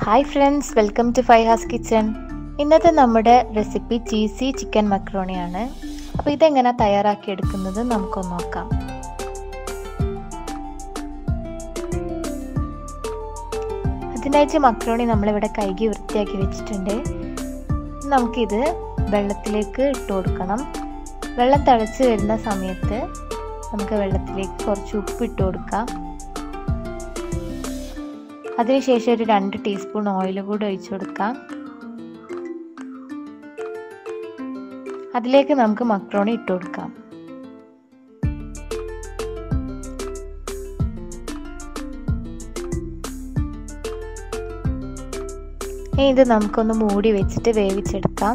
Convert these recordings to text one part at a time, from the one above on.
hi friends welcome to Faiha's kitchen ഇന്നത്തെ നമ്മുടെ recipe cheesy chicken മക്രോണിയാണ് അപ്പോൾ ഇതെങ്ങനെ തയ്യാറാക്കി എടുക്കുന്നത് നമുക്കൊന്ന് നോക്കാം അതിനായിട്ട് മക്രോണി നമ്മളിവിടെ കൈകി വൃത്തിയാക്കി വെച്ചിട്ടുണ്ട് നമുക്കിത് വെള്ളത്തിലേക്ക് ഇട്ട് കൊടുക്കണം വെള്ളം തിളച്ച് വരുന്ന സമയത്ത് നമുക്ക് വെള്ളത്തിലേക്ക് കുറച്ച് ഉപ്പ് ഇട്ട് കൊടുക്കാം അതിനുശേഷം ഒരു രണ്ട് ടീസ്പൂൺ ഓയിൽ കൂടി ഒഴിച്ചു കൊടുക്കാം അതിലേക്ക് നമുക്ക് മക്രോണി ഇട്ട് കൊടുക്കാം ഇനി ഇത് നമുക്കൊന്ന് മൂടി വെച്ചിട്ട് വേവിച്ചെടുക്കാം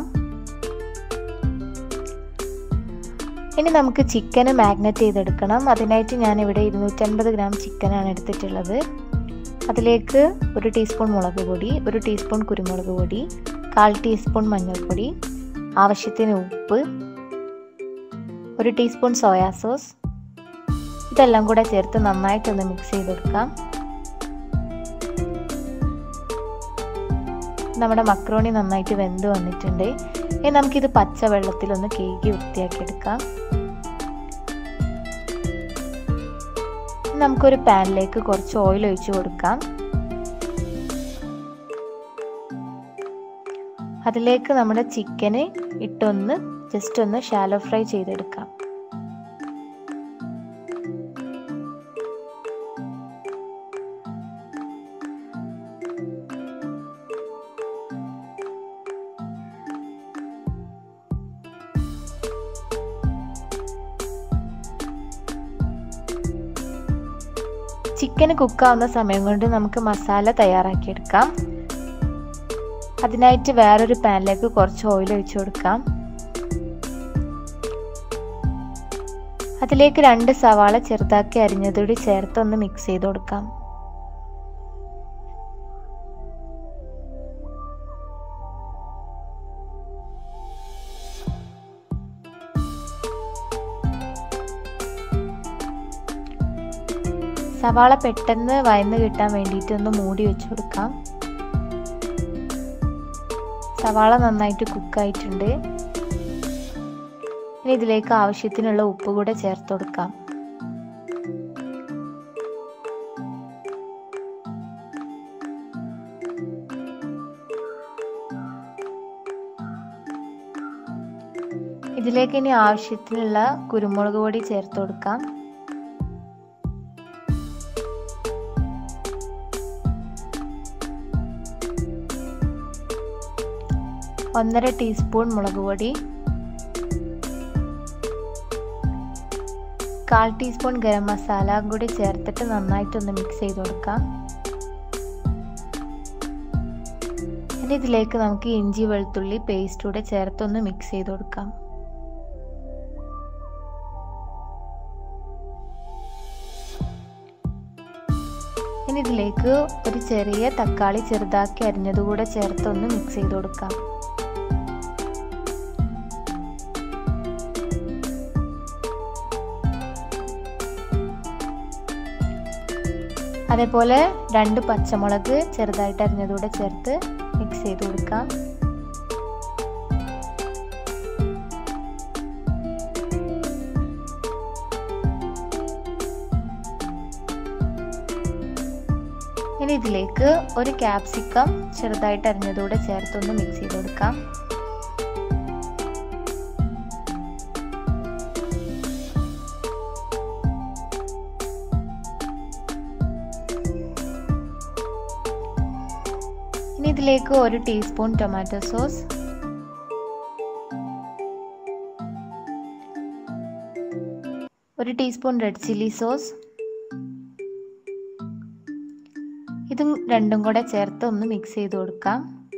ഇനി നമുക്ക് ചിക്കന് മാഗ്നറ്റ് ചെയ്തെടുക്കണം അതിനായിട്ട് ഞാൻ ഇവിടെ ഇരുന്നൂറ്റൻപത് ഗ്രാം ചിക്കനാണ് എടുത്തിട്ടുള്ളത് അതിലേക്ക് ഒരു ടീസ്പൂൺ മുളക് പൊടി ഒരു ടീസ്പൂൺ കുരുമുളക് പൊടി കാൽ ടീസ്പൂൺ മഞ്ഞൾപ്പൊടി ആവശ്യത്തിന് ഉപ്പ് ഒരു ടീസ്പൂൺ സോയാ സോസ് ഇതെല്ലാം കൂടെ ചേർത്ത് നന്നായിട്ടൊന്ന് മിക്സ് ചെയ്ത് കൊടുക്കാം നമ്മുടെ മക്രോണി നന്നായിട്ട് വെന്ത് വന്നിട്ടുണ്ട് ഇനി നമുക്കിത് പച്ച വെള്ളത്തിലൊന്ന് കേക്ക് വൃത്തിയാക്കി എടുക്കാം നമുക്കൊരു പാനിലേക്ക് കുറച്ച് ഓയിൽ ഒഴിച്ചു കൊടുക്കാം അതിലേക്ക് നമ്മുടെ ചിക്കന് ഇട്ടൊന്ന് ജസ്റ്റ് ഒന്ന് ഷാലോ ഫ്രൈ ചെയ്തെടുക്കാം ചിക്കന് കുക്കാവുന്ന സമയം കൊണ്ട് നമുക്ക് മസാല തയ്യാറാക്കിയെടുക്കാം അതിനായിട്ട് വേറൊരു പാനിലേക്ക് കുറച്ച് ഓയിൽ ഒഴിച്ചു കൊടുക്കാം അതിലേക്ക് രണ്ട് സവാള ചെറുതാക്കി അരിഞ്ഞതോടെ ചേർത്ത് ഒന്ന് മിക്സ് ചെയ്ത് കൊടുക്കാം സവാള പെട്ടെന്ന് വയന്ന് കിട്ടാൻ വേണ്ടിയിട്ട് ഒന്ന് മൂടി വെച്ച് കൊടുക്കാം സവാള നന്നായിട്ട് കുക്കായിട്ടുണ്ട് ഇനി ഇതിലേക്ക് ആവശ്യത്തിനുള്ള ഉപ്പ് കൂടെ ചേർത്ത് കൊടുക്കാം ഇതിലേക്ക് ഇനി ആവശ്യത്തിനുള്ള കുരുമുളക് പൊടി ചേർത്ത് കൊടുക്കാം ഒന്നര ടീസ്പൂൺ മുളക് പൊടി കാൽ ടീസ്പൂൺ ഗരം മസാല കൂടി ചേർത്തിട്ട് നന്നായിട്ടൊന്ന് മിക്സ് ചെയ്ത് കൊടുക്കാം ഇനി ഇതിലേക്ക് നമുക്ക് ഇഞ്ചി വെളുത്തുള്ളി പേസ്റ്റ് കൂടെ ചേർത്തൊന്ന് മിക്സ് ചെയ്ത് കൊടുക്കാം ഇനി ഇതിലേക്ക് ഒരു ചെറിയ തക്കാളി ചെറുതാക്കി അരിഞ്ഞതുകൂടെ ചേർത്തൊന്ന് മിക്സ് ചെയ്ത് കൊടുക്കാം അതേപോലെ രണ്ട് പച്ചമുളക് ചെറുതായിട്ട് അരിഞ്ഞതുകൂടെ ചേർത്ത് മിക്സ് ചെയ്ത് കൊടുക്കാം ഇനി ഇതിലേക്ക് ഒരു ക്യാപ്സിക്കം ചെറുതായിട്ട് അരിഞ്ഞതുകൂടെ ചേർത്തൊന്ന് മിക്സ് ചെയ്ത് കൊടുക്കാം ഇനി ഇതിലേക്ക് ഒരു ടീസ്പൂൺ ടൊമാറ്റോ സോസ് ഒരു ടീസ്പൂൺ റെഡ് ചില്ലി സോസ് ഇതും രണ്ടും കൂടെ ചേർത്ത് ഒന്ന് മിക്സ് ചെയ്ത് കൊടുക്കാം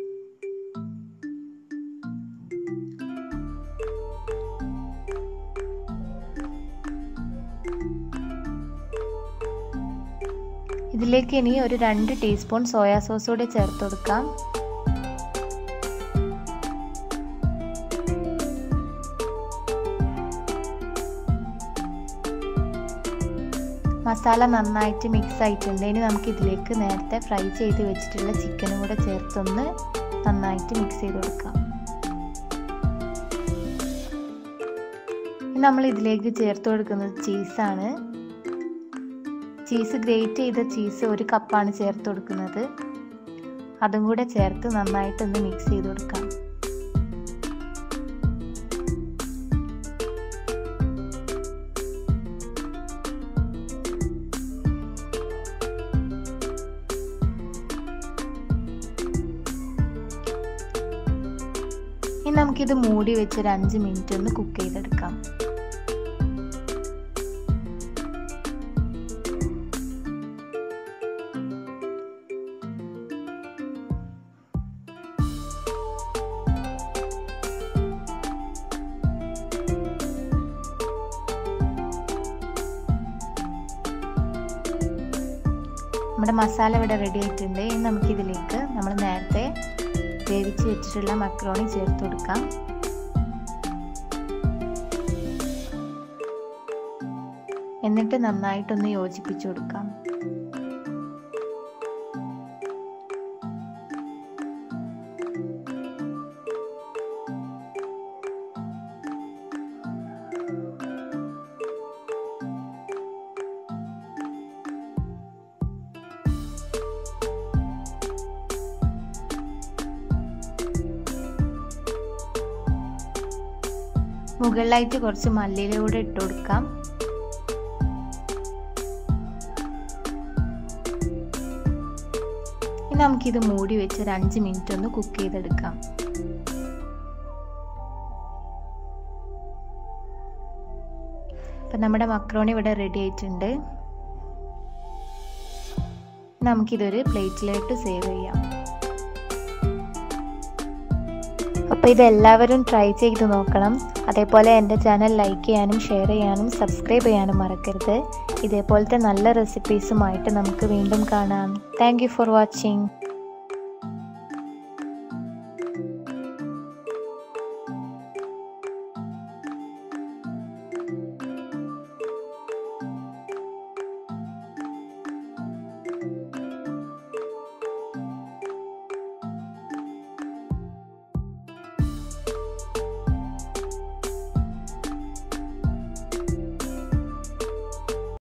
ഇതിലേക്ക് ഇനി ഒരു രണ്ട് ടീസ്പൂൺ സോയാ സോസ് കൂടി ചേർത്ത് കൊടുക്കാം മസാല നന്നായിട്ട് മിക്സ് ആയിട്ടുണ്ട് ഇനി നമുക്ക് ഇതിലേക്ക് നേരത്തെ ഫ്രൈ ചെയ്ത് വെച്ചിട്ടുള്ള ചിക്കനും കൂടെ ചേർത്ത് ചേർത്തൊന്ന് നന്നായിട്ട് മിക്സ് ചെയ്ത് കൊടുക്കാം നമ്മൾ ഇതിലേക്ക് ചേർത്ത് കൊടുക്കുന്നത് ചീസാണ് ചീസ് ഗ്രേറ്റ് ചെയ്ത ചീസ് ഒരു കപ്പാണ് ചേർത്ത് കൊടുക്കുന്നത് അതും കൂടെ ചേർത്ത് നന്നായിട്ടൊന്ന് മിക്സ് ചെയ്ത് കൊടുക്കാം ഇനി നമുക്കിത് മൂടി വെച്ച് ഒരു അഞ്ച് മിനിറ്റ് ഒന്ന് കുക്ക് ചെയ്തെടുക്കാം നമ്മുടെ മസാല ഇവിടെ റെഡി ആയിട്ടുണ്ട് ഇനി നമുക്കിതിലേക്ക് നമ്മൾ നേരത്തെ വേവിച്ച് വെച്ചിട്ടുള്ള മക്രോണി ചേർത്ത് കൊടുക്കാം എന്നിട്ട് നന്നായിട്ടൊന്ന് യോജിപ്പിച്ചു കൊടുക്കാം മുകളിലായിട്ട് കുറച്ച് മല്ലിയിലൂടെ ഇട്ട് കൊടുക്കാം ഇനി നമുക്കിത് മൂടി വെച്ച് ഒരു അഞ്ച് മിനിറ്റ് ഒന്ന് കുക്ക് ചെയ്തെടുക്കാം അപ്പം നമ്മുടെ മക്രോണി ഇവിടെ റെഡി ആയിട്ടുണ്ട് നമുക്കിതൊരു പ്ലേറ്റിലോട്ട് സേവ് ചെയ്യാം അപ്പോൾ ഇതെല്ലാവരും ട്രൈ ചെയ്ത് നോക്കണം അതേപോലെ എൻ്റെ ചാനൽ ലൈക്ക് ചെയ്യാനും ഷെയർ ചെയ്യാനും സബ്സ്ക്രൈബ് ചെയ്യാനും മറക്കരുത് ഇതേപോലത്തെ നല്ല റെസിപ്പീസുമായിട്ട് നമുക്ക് വീണ്ടും കാണാം താങ്ക് ഫോർ വാച്ചിങ്